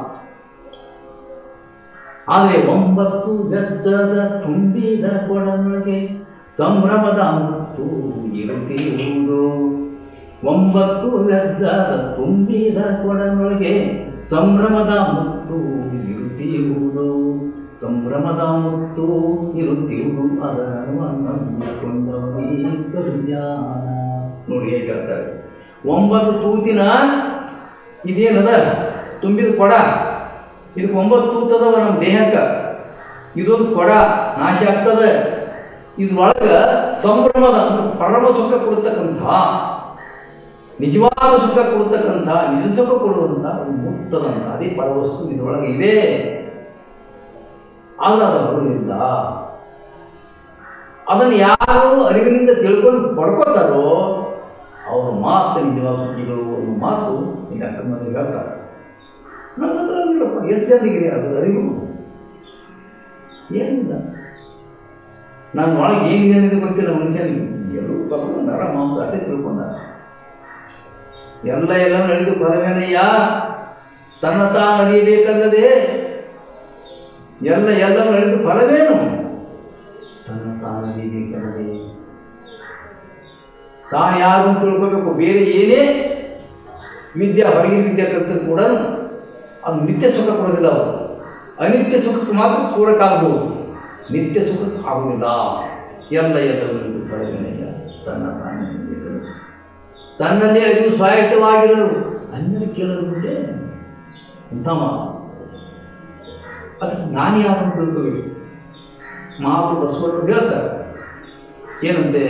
ಆದರೆ ಒಂಬತ್ತು ಗಜ್ಜದ ತುಂಬಿದ ಕೊಡನೊಳಗೆ ಸಂಭ್ರಮದ ಮತ್ತು ಇರುತ್ತಿರುವುದು ಒಂಬತ್ತು ಗಜ್ಜದ ತುಂಬಿದ ಕೊಡನೊಳಗೆ ಸಂಭ್ರಮದ ಮತ್ತು ಇರುತ್ತಿರುವುದು ಸಂಭ್ರಮದ ಮತ್ತು ಇರುತ್ತಿರುವುದು ಅದರನ್ನು ನೋಡಿ ಹೇಗೆ ಹೇಳ್ತಾರೆ ಒಂಬತ್ತು ತೂತಿನ ಇದೇನದ ತುಂಬಿದ ಕೊಡ ಇದಕ್ಕೆ ಒಂಬತ್ತು ತೂತದವ ನಮ್ಮ ದೇಹಕ್ಕೆ ಇದೊಂದು ಕೊಡ ನಾಶ ಆಗ್ತದೆ ಇದ್ರೊಳಗೆ ಸಂಭ್ರಮದ ಅಂದ್ರೆ ಪರಮ ಸುಖ ಕೊಡ್ತಕ್ಕಂಥ ನಿಜವಾದ ಸುಖ ಕೊಡ್ತಕ್ಕಂಥ ನಿಜ ಸುಖ ಕೊಡುವಂಥ ಒಂದು ಮುಕ್ತದಂತ ಅದೇ ಪರವಸ್ತು ಇದ್ರೊಳಗೆ ಇದೆ ಆದ್ರೆ ಅದು ಬರುವುದಿಲ್ಲ ಅದನ್ನು ಯಾರು ಅರಿವಿನಿಂದ ತಿಳ್ಕೊಂಡು ಪಡ್ಕೋತಾರೋ ಅವ್ರ ಮಾತು ನಿಜವಾದ ಸುದ್ದಿಗಳು ಅನ್ನೋ ಮಾತು ಇಲ್ಲಿ ಅಕ್ಕಮ್ಮನಿಗೆ ಹೇಳ್ತಾರೆ ನನ್ನ ಹತ್ರ ಇಲ್ಲಪ್ಪ ಎಷ್ಟು ಜನರಿಗೆ ಅದು ಅರಿವು ಏನಿಲ್ಲ ನಾನು ಒಳಗೆ ಏನಿದೆ ಅನ್ನೋದು ಗೊತ್ತಿಲ್ಲ ಮನುಷ್ಯನಿಗೆ ಎಲ್ಲರೂ ತಗೊಂಡು ನರ ಮಾಂಸ ಅಷ್ಟೇ ತಿಳ್ಕೊಂಡ ಎಲ್ಲ ಎಲ್ಲ ನಡೆದು ಫಲವೇನಯ್ಯ ತನ್ನ ತಾನು ಅರಿಯಬೇಕಲ್ಲದೆ ಎಲ್ಲ ಎಲ್ಲ ನಡೆದು ಫಲವೇನು ತನ್ನ ತಾನು ಅರಿಯಬೇಕಲ್ಲದೆ ತಾನು ಯಾರು ಅಂತ ತಿಳ್ಕೋಬೇಕು ಬೇರೆ ಏನೇ ವಿದ್ಯೆ ಹೊರಗಿನ ವಿದ್ಯೆ ಕಲಿತರು ಕೂಡ ಅದು ನಿತ್ಯ ಸುಖ ಕೊಡೋದಿಲ್ಲ ಅವರು ಅನಿತ್ಯ ಸುಖಕ್ಕೆ ಮಾತ್ರ ಪೂರಕ ಆಗ್ಬೋದು ನಿತ್ಯ ಸುಖಕ್ಕೆ ಆಗೋದಿಲ್ಲ ಎಲ್ಲ ಎಲ್ಲವನ್ನೂ ಪಡೆದನೆಯ ತನ್ನ ತಾನೇ ಹೊಂದಿದರು. ತನ್ನಲ್ಲಿ ಅರಿವು ಸ್ವಾಯತ್ತವಾಗಿದ್ದರು ಅನ್ಯರು ಕೇಳಲು ಮುಂದೆ ಉತ್ತಮ ಅದಕ್ಕೆ ನಾನು ಯಾರು ತಿಳ್ಕೋಬೇಕು ಮಹಾಪ್ರಭು ಬಸವಣ್ಣ ಹೇಳ್ತಾರೆ ಏನಂತೆ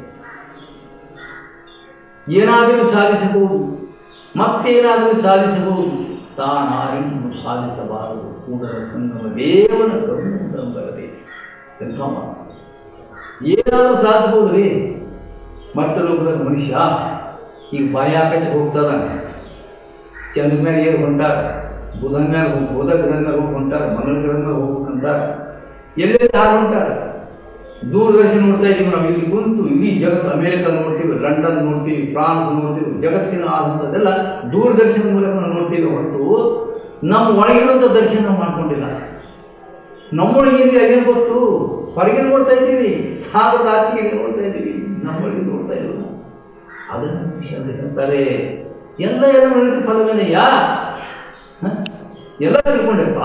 ಏನಾದರೂ ಸಾಧಿಸಬಹುದು ಮತ್ತೇನಾದರೂ ಸಾಧಿಸಬಹುದು ತಾನಾರಿನ್ನು ಸಾಧಿಸಬಾರದು ಕೂಡಲ ಸಂಗಮ ದೇವನ ಕರುಣೆಂಬರದೆ ಎಂಥ ಮಾತು ಏನಾದರೂ ಸಾಧಿಸಬಹುದು ರೀ ಮತ್ತೆ ಲೋಕದ ಮನುಷ್ಯ ಈಗ ಬಾಯಾಕಾಶ ಹೋಗ್ತಾರ ಚಂದ್ರ ಮ್ಯಾಗ ಏರ್ ಹೊಂಟಾರ ಬುಧನ ಮ್ಯಾಗ ಹೋಗಿ ಬುಧ ಗ್ರಹದ ಮ್ಯಾಗ ಹೋಗಿ ಹೊಂಟಾರ ಮಂಗಳ ಗ್ರಹದ ಮ್ಯಾಗ ಹೋಗ್ಬೇಕಂತಾರ ಎಲ್ಲೆಲ್ಲಿ ಯಾರು ಹೊಂಟಾರ ದೂರದರ್ಶನ ನೋಡ್ತಾ ಇದೀವಿ ನಾವು ಇಲ್ಲಿ ಕುಂತು ಇಡೀ ಜಗತ್ತು ಅಮೇರಿಕ ನೋಡ್ತೀವಿ ಲಂಡನ್ ನೋಡ್ತೀವಿ ಫ್ರಾನ್ಸ್ ನೋಡ್ತೀವಿ ಜಗತ್ತಿನ ಆದಂಥದ್ದೆಲ್ಲ ದೂರದರ್ಶನ ಮೂಲಕ ನಾವು ನೋಡ್ತೀವಿ ಹೊರತು ನಮ್ಮ ಒಳಗಿರುವಂಥ ದರ್ಶನ ನಾವು ಮಾಡ್ಕೊಂಡಿಲ್ಲ ನಮ್ಮೊಳಗಿಂದ ಏನೇನು ಗೊತ್ತು ಹೊರಗೆ ನೋಡ್ತಾ ಇದ್ದೀವಿ ಸಾಗರದ ಆಚೆಗೆ ನೋಡ್ತಾ ಇದ್ದೀವಿ ನಮ್ಮೊಳಗೆ ನೋಡ್ತಾ ಇಲ್ಲ ಅದನ್ನು ವಿಷಯ ಅಂತ ಹೇಳ್ತಾರೆ ಎಲ್ಲ ಎಲ್ಲ ನಡೆದ ಫಲವೇನೆ ಯಾ ಹ? ಎಲ್ಲ ತಿಳ್ಕೊಂಡೆಪ್ಪ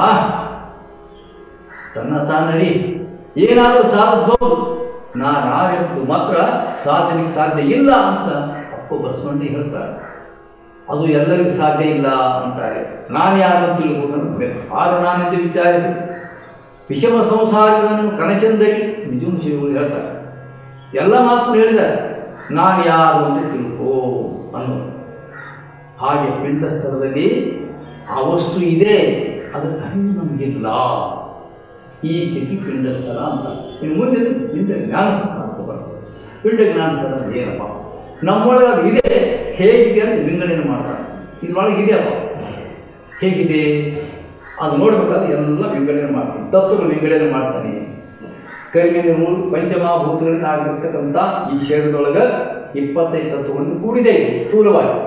ತನ್ನ ತಾನರಿ ಏನಾದರೂ ಸಾಧಿಸಬಹುದು ನಾನು ಯಾರೆಂದು ಮಾತ್ರ ಸಾಧನೆಗೆ ಸಾಧ್ಯ ಇಲ್ಲ ಅಂತ ಅಪ್ಪ ಬಸವಣ್ಣ ಹೇಳ್ತಾರೆ ಅದು ಎಲ್ಲರಿಗೂ ಸಾಧ್ಯ ಇಲ್ಲ ಅಂತಾರೆ ನಾನು ಯಾರು ತಿಳ್ಕೊಂಡು ಆರು ನಾನೆಂದು ವಿಚಾರಿಸಿ ವಿಷಮ ಸಂಸಾರವನ್ನು ಕನಸೆಂದರಿ ನಿಜೂ ಶಿವಗಳು ಹೇಳ್ತಾರೆ ಎಲ್ಲ ಮಾತು ಹೇಳಿದ್ದಾರೆ ನಾನು ಯಾರು ಅಂತ ತಿಳ್ಕೋ ಅನ್ನೋದು ಹಾಗೆ ಪಿಂಡ ಸ್ಥಳದಲ್ಲಿ ಆ ವಸ್ತು ಇದೆ ಅದು ಅರಿವು ನಮಗಿಲ್ಲ ಈ ಸ್ಥಿತಿ ಪಿಂಡ ಸ್ಥಳ ಅಂತ ಇನ್ನು ಮುಂದೆ ಪಿಂಡ ಜ್ಞಾನ ಸ್ಥಳ ಅಂತ ಬರ್ತದೆ ಪಿಂಡ ಜ್ಞಾನ ಸ್ಥಳ ಅಂದ್ರೆ ಏನಪ್ಪ ನಮ್ಮೊಳಗೆ ಅದು ಇದೆ ಹೇಗಿದೆ ಅಂತ ವಿಂಗಡಣೆ ಮಾಡ್ತಾರೆ ಇದ್ರೊಳಗೆ ಇದೆಯಪ್ಪ ಹೇಗಿದೆ ಅದು ನೋಡ್ಬೇಕಾದ್ರೆ ಎಲ್ಲ ವಿಂಗಡಣೆ ಮಾಡ್ತಾನೆ ತತ್ವಗಳು ವಿಂಗಡಣೆ ಮಾಡ್ತಾನೆ ಕರಿಮೇಲೆ ಮೂರು ಪಂಚಮಹಾಭೂತಗಳಿಂದ ಆಗಿರ್ತಕ್ಕಂಥ ಈ ಶರೀರದೊಳಗೆ ಇಪ್ಪತ್ತೈದು ತತ್ವಗಳಿಂದ ಕೂಡಿದೆ ಇದು ಸ್ಥೂಲವಾಗಿ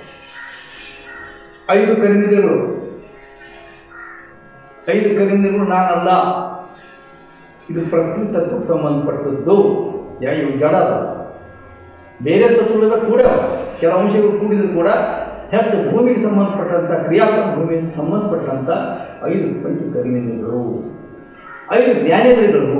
ಐದು ಕರಿಮಿದಗಳು ಐದು ಕರಿಮಿದಗಳು ನಾನಲ್ಲ ಇದು ಪ್ರಕೃತಿ ತತ್ವಕ್ಕೆ ಸಂಬಂಧಪಟ್ಟದ್ದು ಯಾ ಇವು ಜಡ ಅದ ಬೇರೆ ತತ್ವಗಳೆಲ್ಲ ಕೂಡ ಕೆಲವು ಅಂಶಗಳು ಕೂಡಿದ್ರು ಕೂಡ ಹೆಚ್ಚು ಭೂಮಿಗೆ ಸಂಬಂಧಪಟ್ಟಂಥ ಕ್ರಿಯಾತ್ಮಕ ಭೂಮಿಗೆ ಸಂಬಂಧಪಟ್ಟಂಥ ಐದು ಪಂಚ ಕರಿಮೇಂದ್ರಗಳು ಐದು ಜ್ಞಾನೇಂದ್ರಗಳು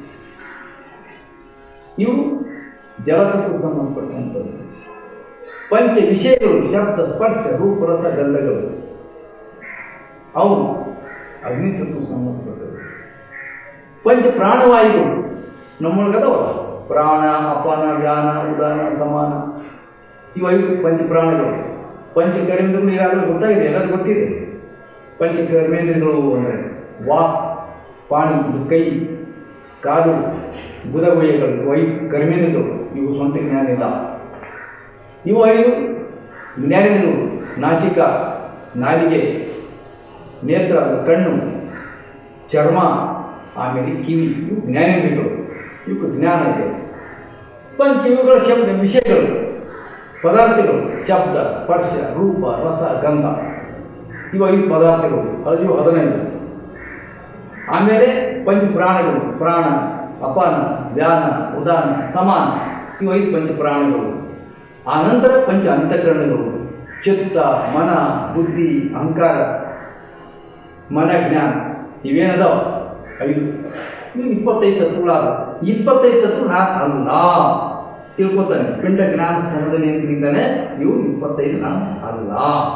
ಇವು ಜಲತತ್ವಕ್ಕೆ ಸಂಬಂಧಪಟ್ಟಂಥದ್ದು ಪಂಚ ವಿಷಯಗಳು ಶಬ್ದ ಸ್ಪರ್ಶ ರೂಪ ರಸ ಗಂಧಗಳು ಅವು ಅಗ್ನಿತತ್ವಕ್ಕೆ ಸಂಬಂಧಪಟ್ಟವು ಪಂಚ ಪ್ರಾಣವಾಯುಗಳು ನಮ್ಮೊಳಗದವ ಪ್ರಾಣ ಅಪಾನ ವ್ಯಾನ ಉದಾನ ಸಮಾನ ಇವು ಐದು ಪಂಚ ಪ್ರಾಣಗಳು ಪಂಚ ಕರ್ಮೇಂದ್ರಗಳು ಈಗಾಗಲೇ ಗೊತ್ತಾಗಿದೆ ಎಲ್ಲರಿಗೂ ಗೊತ್ತಿದೆ ಪಂಚ ಕರ್ಮೇಂದ್ರಗಳು ಅಂದರೆ ವಾಕ್ ಪಾಣಿ ಇದು ಕೈ ಕಾಲು ಬುಧಗೊಯ್ಯಗಳು ಇವು ಐದು ಕರ್ಮೇಂದ್ರಗಳು ಇವು ಸ್ವಂತ ಜ್ಞಾನ ಇಲ್ಲ ಇವು ಐದು ಜ್ಞಾನೇಂದ್ರಗಳು ನಾಸಿಕ ನಾಲಿಗೆ ನೇತ್ರ ಅಂದ್ರೆ ಕಣ್ಣು ಚರ್ಮ ಆಮೇಲೆ ಕಿವಿ ಇವು ಜ್ಞಾನೇಂದ್ರಿಯಗಳು ಇವಕ್ಕೆ ಜ್ಞಾನ ಇದೆ ಪಂಚ ಇವುಗಳ ಶಬ್ದ ವಿಷಯಗಳು ಪದಾರ್ಥಗಳು ಶಬ್ದ ಸ್ಪರ್ಶ ರೂಪ ರಸ ಗಂಧ ಇವು ಐದು ಪದಾರ್ಥಗಳು ಅದು ಇವು ಹದಿನೈದು ಆಮೇಲೆ ಪಂಚ ಪ್ರಾಣಗಳು ಪ್ರಾಣ ಅಪಾನ ವ್ಯಾನ ಉದಾನ ಸಮಾನ ಇವು ಐದು ಪಂಚ ಪ್ರಾಣಗಳು ಆ ನಂತರ ಪಂಚ ಅಂತಃಕರಣಗಳು ಚಿತ್ತ ಮನ ಬುದ್ಧಿ ಅಹಂಕಾರ ಮನ ಜ್ಞಾನ ಇವೇನದಾವ ಐದು ಇವು ಇಪ್ಪತ್ತೈದು ತತ್ವಗಳಾದ ಇಪ್ಪತ್ತೈದು ತತ್ವ ನಾನು ಅಲ್ಲ ತಿಳ್ಕೊತಾನೆ ಪಿಂಡ ಜ್ಞಾನ ಸ್ಥಾನದಲ್ಲಿ ಏನಿದ್ದಾನೆ ಇವು ಇಪ್ಪತ್ತೈದು ನಾನು ಅಲ್ಲ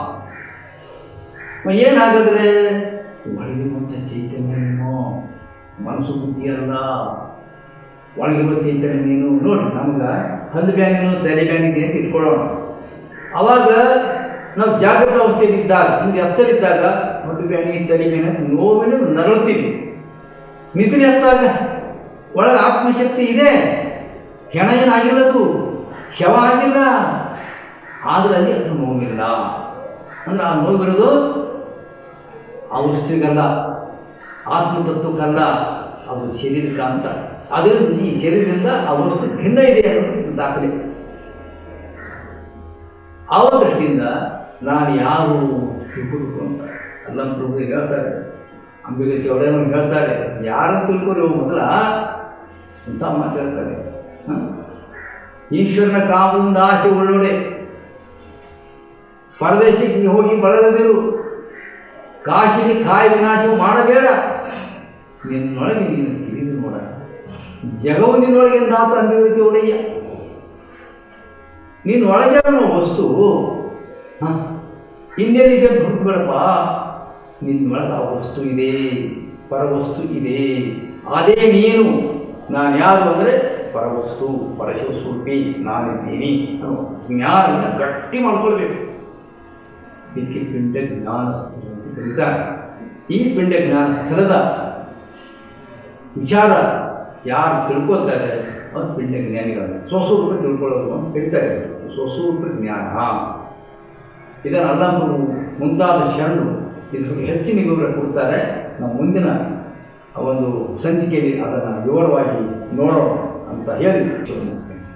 ಮ ಏನಾಗದ್ರೆ ಒಳಗಿರುವಂಥ ಚೈತನ್ಯ ನೀನು ಮನಸ್ಸು ಬುದ್ಧಿ ಅಲ್ಲ ಒಳಗಿರುವ ಚೈತನ್ಯ ನೀನು ನೋಡಿ ನಮ್ಗೆ ಹಲ್ಲು ಬ್ಯಾನೇನು ತಲೆ ಬ್ಯಾನಿದೆ ಅಂತ ಇಟ್ಕೊಳ್ಳೋಣ ಅವಾಗ ನಾವು ಜಾಗೃತ ಅವಸ್ಥೆಯಲ್ಲಿದ್ದಾಗ ನಮ್ಗೆ ಎಚ್ಚರಿದ್ದಾಗ ಹೊಟ್ಟು ಬ್ಯಾನಿ ತಲೆ ಬ್ಯಾನಿ ಅಂತ ನೋವಿನ ನರಳ್ತೀವಿ ನಿದ್ರೆ ಹತ್ತಾಗ ಒಳಗೆ ಆತ್ಮಶಕ್ತಿ ಇದೆ ಹೆಣ ಏನಾಗಿಲ್ಲದು ಶವ ಆಗಿಲ್ಲ ಆದ್ರೆ ಅಲ್ಲಿ ಅದು ನೋವಿಲ್ಲ ಅಂದ್ರೆ ಆ ನೋವಿರೋದು ಆ ವಸ್ತುಗಲ್ಲ ಆತ್ಮತತ್ವಕ್ಕಲ್ಲ ಅದು ಶರೀರಕ್ಕೆ ಅಂತ ಅದರಿಂದ ಈ ಶರೀರದಿಂದ ಆ ವಸ್ತು ಭಿನ್ನ ಇದೆ ಅನ್ನೋದು ದಾಖಲೆ ಆ ದೃಷ್ಟಿಯಿಂದ ನಾನು ಯಾರು ತಿಳ್ಕೋಬೇಕು ಅಂತ ಅಲ್ಲಂ ಪ್ರಭು ಹೇಳ್ತಾರೆ ಅಂಬಿಗೆ ಚೌಡಯ್ಯನವ್ರು ಹೇಳ್ತಾರೆ ಯಾರನ್ನು ತಿಳ್ಕೊಂಡು ಮೊದಲ ಅಂತ ಮಾತು ಹೇಳ್ತಾರೆ ಹ? ಈಶ್ವರನ ಕಾಮದಿಂದ ಆಸೆ ಉಳ್ಳೋಡೆ ಪರದೇಶಕ್ಕೆ ಹೋಗಿ ಬಳಲದಿರು ಕಾಶಿಗೆ ಕಾಯಿ ವಿನಾಶ ಮಾಡಬೇಡ ನಿನ್ನೊಳಗೆ ನೀನು ತಿಳಿದು ನೋಡ ಜಗವು ನಿನ್ನೊಳಗೆ ಎಂದಾತ ಅಭಿವೃದ್ಧಿ ಒಡೆಯ ನೀನು ಒಳಗೆ ಅನ್ನೋ ವಸ್ತು ಹ, ಹಿಂದೇನಿದೆ ಅಂತ ಹುಡುಕ್ಬೇಡಪ್ಪ ನಿನ್ನೊಳಗೆ ಆ ವಸ್ತು ಇದೆ ಪರವಸ್ತು ಇದೆ ಅದೇ ನೀನು ನಾನು ಯಾರು ಅಂದರೆ ಪರವಸ್ತು ಪರಶಿವ ಸ್ವರೂಪಿ ನಾನಿದ್ದೀನಿ ಅನ್ನೋ ಜ್ಞಾನವನ್ನು ಗಟ್ಟಿ ಮಾಡ್ಕೊಳ್ಬೇಕು ಇದಕ್ಕೆ ಪಿಂಡ ಜ್ಞಾನ ಸ್ಥಳ ಅಂತ ಕರೀತಾರೆ ಈ ಪಿಂಡ ಜ್ಞಾನ ಸ್ಥಳದ ವಿಚಾರ ಯಾರು ತಿಳ್ಕೊತಾರೆ ಅದು ಪಿಂಡ ಜ್ಞಾನಿಗಳು ಸ್ವಸ್ವರೂಪ ತಿಳ್ಕೊಳ್ಳೋದು ಅಂತ ಕರೀತಾರೆ ಸ್ವಸ್ವರೂಪ ಜ್ಞಾನ ಇದನ್ನು ಅಲ್ಲಂಬರು ಮುಂತಾದ ಶರಣರು ಇದ್ರ ಬಗ್ಗೆ ಹೆಚ್ಚಿನ ವಿವರ ಕೊಡ್ತಾರೆ ನಾವು ಮುಂದಿನ ಆ ಒಂದು ಸಂಚಿಕೆಯಲ್ಲಿ ಅದನ್ನು ವಿವರವಾಗಿ ನೋಡೋಣ ಅಂತ ಹೇಳಿ ಮುಗಿಸ್ತೇನೆ